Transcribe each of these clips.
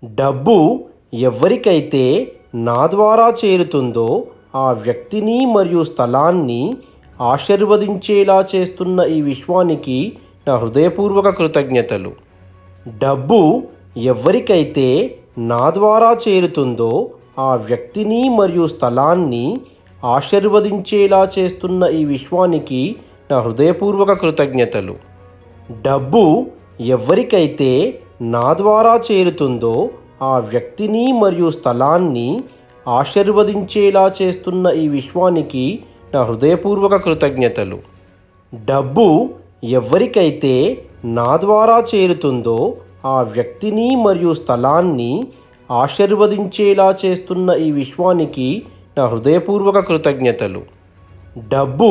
డబ్బు ఎవరికైతే నా ద్వారా చేరుతుందో ఆ వ్యక్తిని మరియు స్థలాన్ని ఆశీర్వదించేలా చేస్తున్న ఈ విశ్వానికి నా హృదయపూర్వక కృతజ్ఞతలు డబ్బు ఎవరికైతే నా ద్వారా చేరుతుందో ఆ వ్యక్తిని మరియు స్థలాన్ని ఆశీర్వదించేలా చేస్తున్న ఈ విశ్వానికి నా హృదయపూర్వక కృతజ్ఞతలు డబ్బు ఎవరికైతే నా ద్వారా చేరుతుందో ఆ వ్యక్తిని మరియు స్థలాన్ని ఆశీర్వదించేలా చేస్తున్న ఈ విశ్వానికి నా హృదయపూర్వక కృతజ్ఞతలు డబ్బు ఎవరికైతే నా ద్వారా చేరుతుందో ఆ వ్యక్తిని మరియు స్థలాన్ని ఆశీర్వదించేలా చేస్తున్న ఈ విశ్వానికి నా హృదయపూర్వక కృతజ్ఞతలు డబ్బు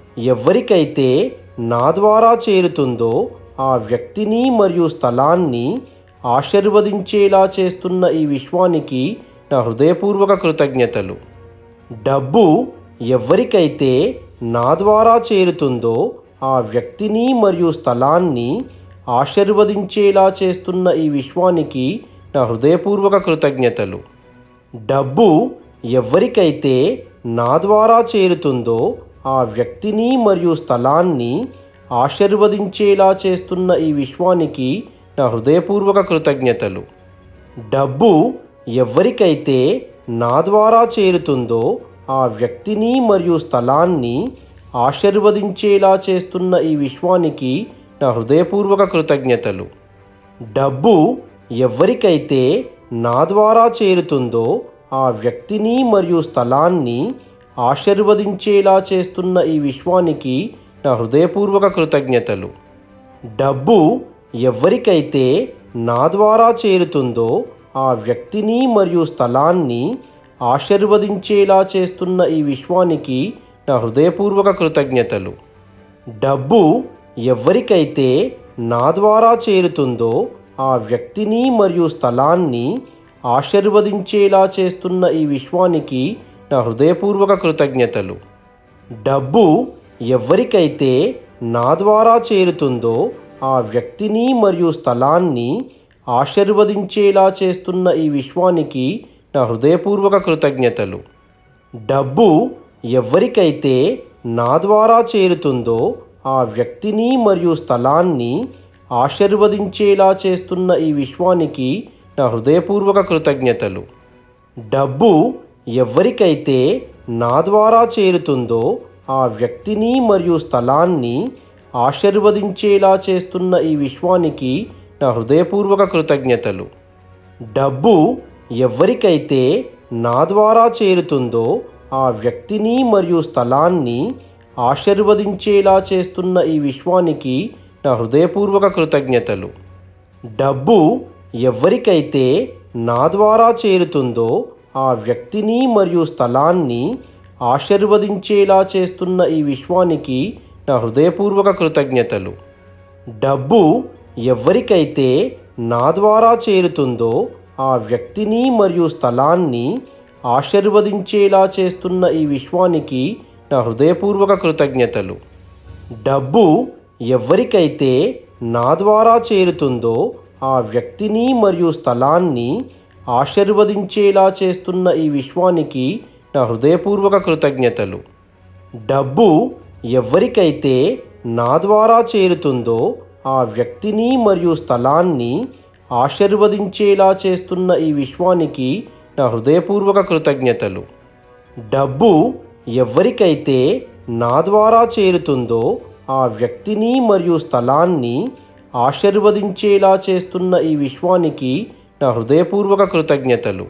ఎవరికైతే నా ద్వారా చేరుతుందో ఆ వ్యక్తిని మరియు స్థలాన్ని ఆశీర్వదించేలా చేస్తున్న ఈ విశ్వానికి నా హృదయపూర్వక కృతజ్ఞతలు డబ్బు ఎవరికైతే నా ద్వారా చేరుతుందో ఆ వ్యక్తిని మరియు స్థలాన్ని ఆశీర్వదించేలా చేస్తున్న ఈ విశ్వానికి నా హృదయపూర్వక కృతజ్ఞతలు డబ్బు ఎవరికైతే నా ద్వారా చేరుతుందో ఆ వ్యక్తిని మరియు స్థలాన్ని ఆశీర్వదించేలా చేస్తున్న ఈ విశ్వానికి నా హృదయపూర్వక కృతజ్ఞతలు డబ్బు ఎవరికైతే నా ద్వారా చేరుతుందో ఆ వ్యక్తిని మరియు స్థలాన్ని ఆశీర్వదించేలా చేస్తున్న ఈ విశ్వానికి నా హృదయపూర్వక కృతజ్ఞతలు డబ్బు ఎవరికైతే నా ద్వారా చేరుతుందో ఆ వ్యక్తిని మరియు స్థలాన్ని ఆశీర్వదించేలా చేస్తున్న ఈ విశ్వానికి నా హృదయపూర్వక కృతజ్ఞతలు డబ్బు ఎవరికైతే నా ద్వారా చేరుతుందో ఆ వ్యక్తిని మరియు స్థలాన్ని ఆశీర్వదించేలా చేస్తున్న ఈ విశ్వానికి నా హృదయపూర్వక కృతజ్ఞతలు డబ్బు ఎవరికైతే నా ద్వారా చేరుతుందో ఆ వ్యక్తిని మరియు స్థలాన్ని ఆశీర్వదించేలా చేస్తున్న ఈ విశ్వానికి నా హృదయపూర్వక కృతజ్ఞతలు డబ్బు ఎవరికైతే నా ద్వారా చేరుతుందో ఆ వ్యక్తిని మరియు స్థలాన్ని ఆశీర్వదించేలా చేస్తున్న ఈ విశ్వానికి నా హృదయపూర్వక కృతజ్ఞతలు డబ్బు ఎవరికైతే నా ద్వారా చేరుతుందో ఆ వ్యక్తిని మరియు స్థలాన్ని ఆశీర్వదించేలా చేస్తున్న ఈ విశ్వానికి నా హృదయపూర్వక కృతజ్ఞతలు డబ్బు ఎవరికైతే నా ద్వారా చేరుతుందో ఆ వ్యక్తిని మరియు స్థలాన్ని ఆశీర్వదించేలా చేస్తున్న ఈ విశ్వానికి నా హృదయపూర్వక కృతజ్ఞతలు డబ్బు ఎవరికైతే నా ద్వారా చేరుతుందో ఆ వ్యక్తిని మరియు స్థలాన్ని ఆశీర్వదించేలా చేస్తున్న ఈ విశ్వానికి నా హృదయపూర్వక కృతజ్ఞతలు డబ్బు ఎవరికైతే నా ద్వారా చేరుతుందో ఆ వ్యక్తిని మరియు స్థలాన్ని ఆశీర్వదించేలా చేస్తున్న ఈ విశ్వానికి నా హృదయపూర్వక కృతజ్ఞతలు డబ్బు ఎవరికైతే నా ద్వారా చేరుతుందో ఆ వ్యక్తిని మరియు స్థలాన్ని ఆశీర్వదించేలా చేస్తున్న ఈ విశ్వానికి నా హృదయపూర్వక కృతజ్ఞతలు డబ్బు ఎవరికైతే నా ద్వారా చేరుతుందో ఆ వ్యక్తిని మరియు స్థలాన్ని ఆశీర్వదించేలా చేస్తున్న ఈ విశ్వానికి నా హృదయపూర్వక కృతజ్ఞతలు డబ్బు ఎవరికైతే నా ద్వారా చేరుతుందో ఆ వ్యక్తిని మరియు స్థలాన్ని ఆశీర్వదించేలా చేస్తున్న ఈ విశ్వానికి నా హృదయపూర్వక కృతజ్ఞతలు డబ్బు ఎవరికైతే నా ద్వారా చేరుతుందో ఆ వ్యక్తిని మరియు స్థలాన్ని ఆశీర్వదించేలా చేస్తున్న ఈ విశ్వానికి నా హృదయపూర్వక కృతజ్ఞతలు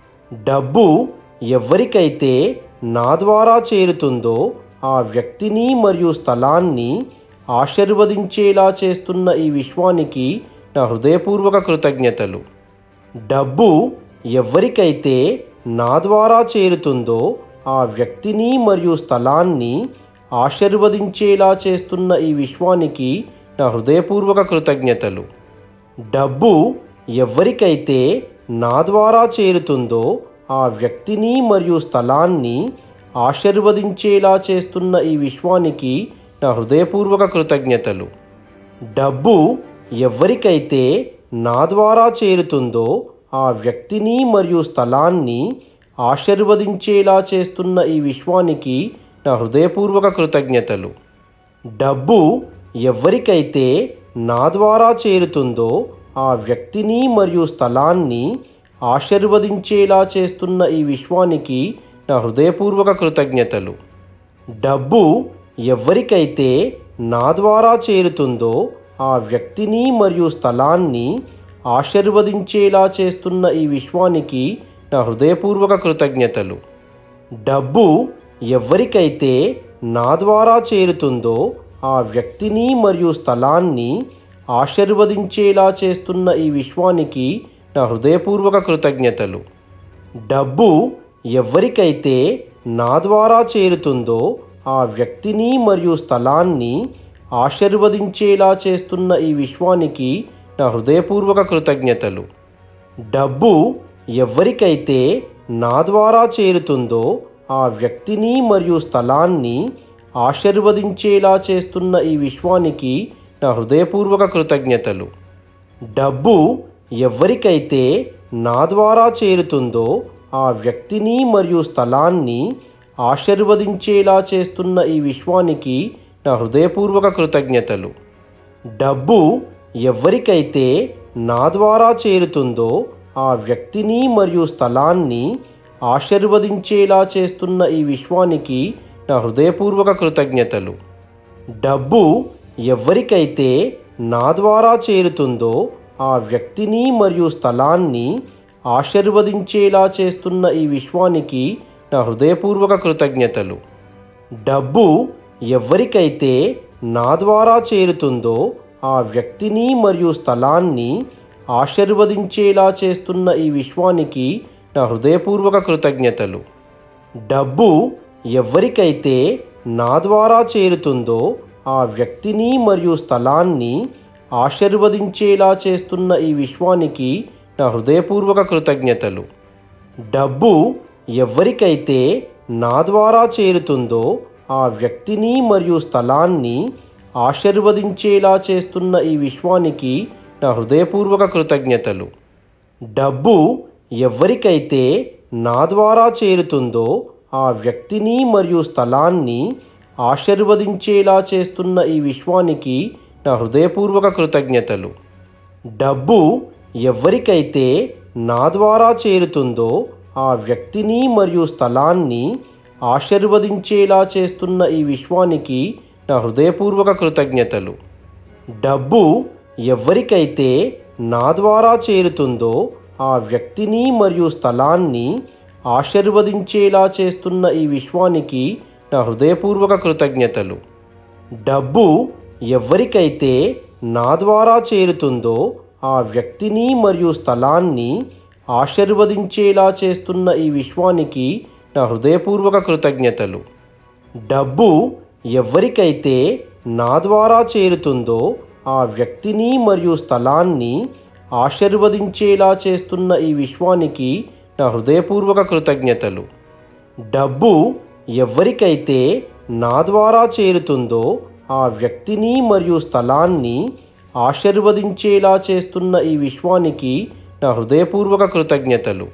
డబ్బు ఎవరికైతే నా ద్వారా చేరుతుందో ఆ వ్యక్తిని మరియు స్థలాన్ని ఆశీర్వదించేలా చేస్తున్న ఈ విశ్వానికి నా హృదయపూర్వక కృతజ్ఞతలు డబ్బు ఎవరికైతే నా ద్వారా చేరుతుందో ఆ వ్యక్తిని మరియు స్థలాన్ని ఆశీర్వదించేలా చేస్తున్న ఈ విశ్వానికి నా హృదయపూర్వక కృతజ్ఞతలు డబ్బు ఎవరికైతే నా ద్వారా చేరుతుందో ఆ వ్యక్తిని మరియు స్థలాన్ని ఆశీర్వదించేలా చేస్తున్న ఈ విశ్వానికి నా హృదయపూర్వక కృతజ్ఞతలు డబ్బు ఎవరికైతే నా ద్వారా చేరుతుందో ఆ వ్యక్తిని మరియు స్థలాన్ని ఆశీర్వదించేలా చేస్తున్న ఈ విశ్వానికి నా హృదయపూర్వక కృతజ్ఞతలు డబ్బు ఎవరికైతే నా ద్వారా చేరుతుందో ఆ వ్యక్తిని మరియు స్థలాన్ని ఆశీర్వదించేలా చేస్తున్న ఈ విశ్వానికి నా హృదయపూర్వక కృతజ్ఞతలు డబ్బు ఎవరికైతే నా ద్వారా చేరుతుందో ఆ వ్యక్తిని మరియు స్థలాన్ని ఆశీర్వదించేలా చేస్తున్న ఈ విశ్వానికి నా హృదయపూర్వక కృతజ్ఞతలు డబ్బు ఎవరికైతే నా ద్వారా చేరుతుందో ఆ వ్యక్తిని మరియు స్థలాన్ని ఆశీర్వదించేలా చేస్తున్న ఈ విశ్వానికి నా హృదయపూర్వక కృతజ్ఞతలు డబ్బు ఎవరికైతే నా ద్వారా చేరుతుందో ఆ వ్యక్తిని మరియు స్థలాన్ని ఆశీర్వదించేలా చేస్తున్న ఈ విశ్వానికి నా హృదయపూర్వక కృతజ్ఞతలు డబ్బు ఎవరికైతే నా ద్వారా చేరుతుందో ఆ వ్యక్తిని మరియు స్థలాన్ని ఆశీర్వదించేలా చేస్తున్న ఈ విశ్వానికి నా హృదయపూర్వక కృతజ్ఞతలు డబ్బు ఎవరికైతే నా ద్వారా చేరుతుందో ఆ వ్యక్తిని మరియు స్థలాన్ని ఆశీర్వదించేలా చేస్తున్న ఈ విశ్వానికి నా హృదయపూర్వక కృతజ్ఞతలు డబ్బు ఎవరికైతే నా ద్వారా చేరుతుందో ఆ వ్యక్తిని మరియు స్థలాన్ని ఆశీర్వదించేలా చేస్తున్న ఈ విశ్వానికి నా హృదయపూర్వక కృతజ్ఞతలు డబ్బు ఎవరికైతే నా ద్వారా చేరుతుందో ఆ వ్యక్తిని మరియు స్థలాన్ని ఆశీర్వదించేలా చేస్తున్న ఈ విశ్వానికి నా హృదయపూర్వక కృతజ్ఞతలు డబ్బు ఎవరికైతే నా ద్వారా చేరుతుందో ఆ వ్యక్తిని మరియు స్థలాన్ని ఆశీర్వదించేలా చేస్తున్న ఈ విశ్వానికి నా హృదయపూర్వక కృతజ్ఞతలు డబ్బు ఎవరికైతే నా ద్వారా చేరుతుందో ఆ వ్యక్తిని మరియు స్థలాన్ని ఆశీర్వదించేలా చేస్తున్న ఈ విశ్వానికి నా హృదయపూర్వక కృతజ్ఞతలు డబ్బు ఎవరికైతే నా ద్వారా చేరుతుందో ఆ వ్యక్తిని మరియు స్థలాన్ని ఆశీర్వదించేలా చేస్తున్న ఈ విశ్వానికి నా హృదయపూర్వక కృతజ్ఞతలు డబ్బు ఎవరికైతే నా ద్వారా చేరుతుందో ఆ వ్యక్తిని మరియు స్థలాన్ని ఆశీర్వదించేలా చేస్తున్న ఈ విశ్వానికి నా హృదయపూర్వక కృతజ్ఞతలు డబ్బు ఎవరికైతే నా ద్వారా చేరుతుందో ఆ వ్యక్తిని మరియు స్థలాన్ని ఆశీర్వదించేలా చేస్తున్న ఈ విశ్వానికి నా హృదయపూర్వక కృతజ్ఞతలు డబ్బు ఎవరికైతే నా ద్వారా చేరుతుందో ఆ వ్యక్తిని మరియు స్థలాన్ని ఆశీర్వదించేలా చేస్తున్న ఈ విశ్వానికి నా హృదయపూర్వక కృతజ్ఞతలు డబ్బు ఎవరికైతే నా ద్వారా చేరుతుందో ఆ వ్యక్తిని మరియు స్థలాన్ని ఆశీర్వదించేలా చేస్తున్న ఈ విశ్వానికి నా హృదయపూర్వక కృతజ్ఞతలు డబ్బు ఎవరికైతే నా ద్వారా చేరుతుందో ఆ వ్యక్తిని మరియు స్థలాన్ని ఆశీర్వదించేలా చేస్తున్న ఈ విశ్వానికి నా హృదయపూర్వక కృతజ్ఞతలు డబ్బు ఎవరికైతే నా ద్వారా చేరుతుందో ఆ వ్యక్తిని మరియు స్థలాన్ని ఆశీర్వదించేలా చేస్తున్న ఈ విశ్వానికి నా హృదయపూర్వక కృతజ్ఞతలు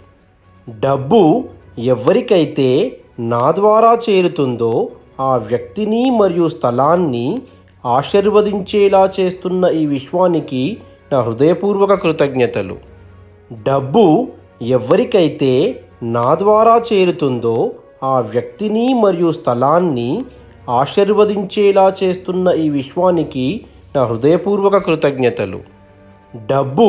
డబ్బు ఎవరికైతే నా ద్వారా చేరుతుందో ఆ వ్యక్తిని మరియు స్థలాన్ని ఆశీర్వదించేలా చేస్తున్న ఈ విశ్వానికి నా హృదయపూర్వక కృతజ్ఞతలు డబ్బు ఎవరికైతే నా ద్వారా చేరుతుందో ఆ వ్యక్తిని మరియు స్థలాన్ని ఆశీర్వదించేలా చేస్తున్న ఈ విశ్వానికి నా హృదయపూర్వక కృతజ్ఞతలు డబ్బు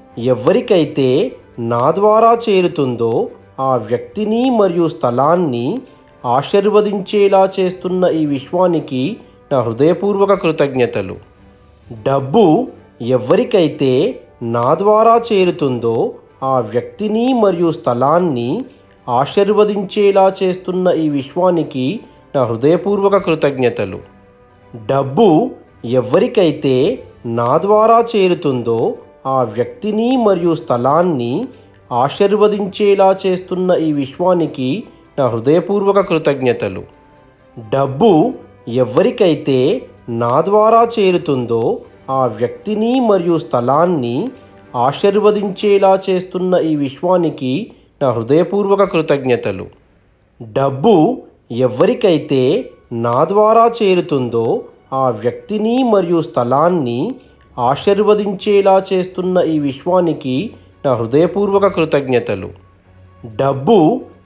ఎవరికైతే నా ద్వారా చేరుతుందో ఆ వ్యక్తిని మరియు స్థలాన్ని ఆశీర్వదించేలా చేస్తున్న ఈ విశ్వానికి నా హృదయపూర్వక కృతజ్ఞతలు డబ్బు ఎవరికైతే నా ద్వారా చేరుతుందో ఆ వ్యక్తిని మరియు స్థలాన్ని ఆశీర్వదించేలా చేస్తున్న ఈ విశ్వానికి నా హృదయపూర్వక కృతజ్ఞతలు డబ్బు ఎవరికైతే నా ద్వారా చేరుతుందో ఆ వ్యక్తిని మరియు స్థలాన్ని ఆశీర్వదించేలా చేస్తున్న ఈ విశ్వానికి నా హృదయపూర్వక కృతజ్ఞతలు డబ్బు ఎవరికైతే నా ద్వారా చేరుతుందో ఆ వ్యక్తిని మరియు స్థలాన్ని ఆశీర్వదించేలా చేస్తున్న ఈ విశ్వానికి నా హృదయపూర్వక కృతజ్ఞతలు డబ్బు ఎవరికైతే నా ద్వారా చేరుతుందో ఆ వ్యక్తిని మరియు స్థలాన్ని ఆశీర్వదించేలా చేస్తున్న ఈ విశ్వానికి నా హృదయపూర్వక కృతజ్ఞతలు డబ్బు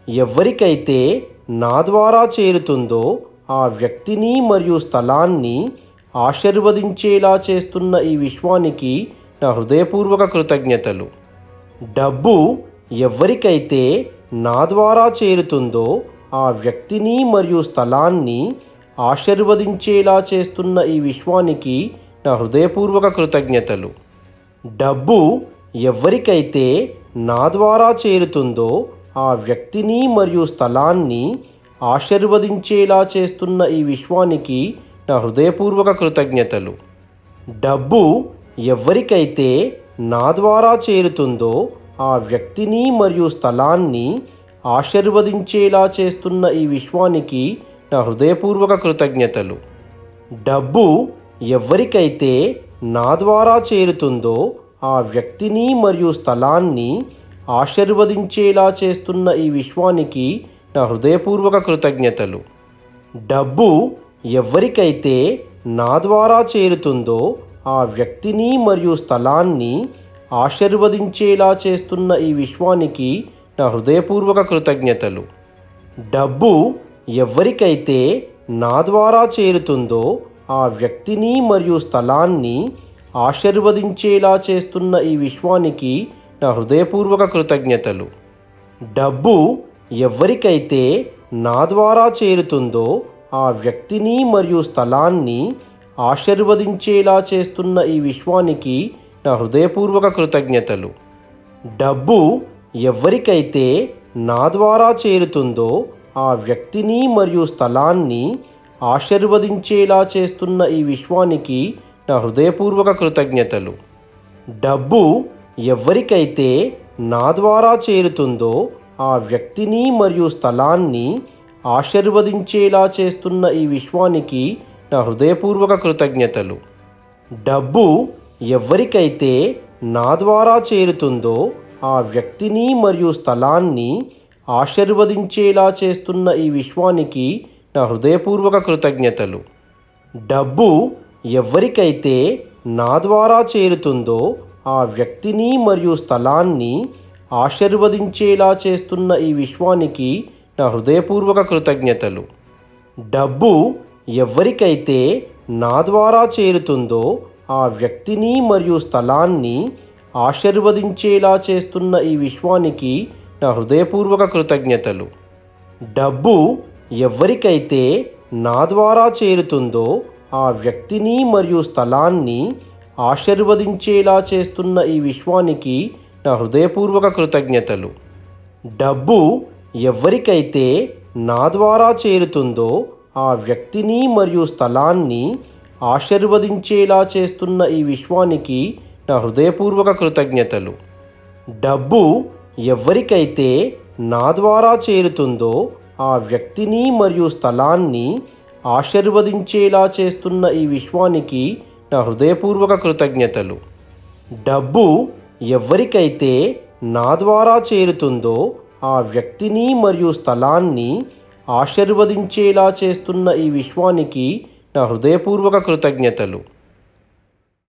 ఎవరికైతే నా ద్వారా చేరుతుందో ఆ వ్యక్తిని మరియు స్థలాన్ని ఆశీర్వదించేలా చేస్తున్న ఈ విశ్వానికి నా హృదయపూర్వక కృతజ్ఞతలు డబ్బు ఎవరికైతే నా ద్వారా చేరుతుందో ఆ వ్యక్తిని మరియు స్థలాన్ని ఆశీర్వదించేలా చేస్తున్న ఈ విశ్వానికి నా హృదయపూర్వక కృతజ్ఞతలు డబ్బు ఎవరికైతే నా ద్వారా చేరుతుందో ఆ వ్యక్తిని మరియు స్థలాన్ని ఆశీర్వదించేలా చేస్తున్న ఈ విశ్వానికి నా హృదయపూర్వక కృతజ్ఞతలు డబ్బు ఎవరికైతే నా ద్వారా చేరుతుందో ఆ వ్యక్తిని మరియు స్థలాన్ని ఆశీర్వదించేలా చేస్తున్న ఈ విశ్వానికి నా హృదయపూర్వక కృతజ్ఞతలు డబ్బు ఎవరికైతే నా ద్వారా చేరుతుందో ఆ వ్యక్తిని మరియు స్థలాన్ని ఆశీర్వదించేలా చేస్తున్న ఈ విశ్వానికి నా హృదయపూర్వక కృతజ్ఞతలు డబ్బు ఎవరికైతే నా ద్వారా చేరుతుందో ఆ వ్యక్తిని మరియు స్థలాన్ని ఆశీర్వదించేలా చేస్తున్న ఈ విశ్వానికి నా హృదయపూర్వక కృతజ్ఞతలు డబ్బు ఎవరికైతే నా ద్వారా చేరుతుందో ఆ వ్యక్తిని మరియు స్థలాన్ని ఆశీర్వదించేలా చేస్తున్న ఈ విశ్వానికి నా హృదయపూర్వక కృతజ్ఞతలు డబ్బు ఎవరికైతే నా ద్వారా చేరుతుందో ఆ వ్యక్తిని మరియు స్థలాన్ని ఆశీర్వదించేలా చేస్తున్న ఈ విశ్వానికి నా హృదయపూర్వక కృతజ్ఞతలు డబ్బు ఎవరికైతే నా ద్వారా చేరుతుందో ఆ వ్యక్తిని మరియు స్థలాన్ని ఆశీర్వదించేలా చేస్తున్న ఈ విశ్వానికి నా హృదయపూర్వక కృతజ్ఞతలు డబ్బు ఎవరికైతే నా ద్వారా చేరుతుందో ఆ వ్యక్తిని మరియు స్థలాన్ని ఆశీర్వదించేలా చేస్తున్న ఈ విశ్వానికి నా హృదయపూర్వక కృతజ్ఞతలు డబ్బు ఎవరికైతే నా ద్వారా చేరుతుందో ఆ వ్యక్తిని మరియు స్థలాన్ని ఆశీర్వదించేలా చేస్తున్న ఈ విశ్వానికి నా హృదయపూర్వక కృతజ్ఞతలు డబ్బు ఎవరికైతే నా ద్వారా చేరుతుందో ఆ వ్యక్తిని మరియు స్థలాన్ని ఆశీర్వదించేలా చేస్తున్న ఈ విశ్వానికి నా హృదయపూర్వక కృతజ్ఞతలు డబ్బు ఎవరికైతే నా ద్వారా చేరుతుందో ఆ వ్యక్తిని మరియు స్థలాన్ని ఆశీర్వదించేలా చేస్తున్న ఈ విశ్వానికి నా హృదయపూర్వక కృతజ్ఞతలు డబ్బు ఎవరికైతే నా ద్వారా చేరుతుందో ఆ వ్యక్తిని మరియు స్థలాన్ని ఆశీర్వదించేలా చేస్తున్న ఈ విశ్వానికి నా హృదయపూర్వక కృతజ్ఞతలు డబ్బు ఎవరికైతే నా ద్వారా చేరుతుందో ఆ వ్యక్తిని మరియు స్థలాన్ని ఆశీర్వదించేలా చేస్తున్న ఈ విశ్వానికి నా హృదయపూర్వక కృతజ్ఞతలు డబ్బు ఎవరికైతే నా ద్వారా చేరుతుందో ఆ వ్యక్తిని మరియు స్థలాన్ని ఆశీర్వదించేలా చేస్తున్న ఈ విశ్వానికి నా హృదయపూర్వక కృతజ్ఞతలు డబ్బు ఎవరికైతే నా ద్వారా చేరుతుందో ఆ వ్యక్తిని మరియు స్థలాన్ని ఆశీర్వదించేలా చేస్తున్న ఈ విశ్వానికి నా హృదయపూర్వక కృతజ్ఞతలు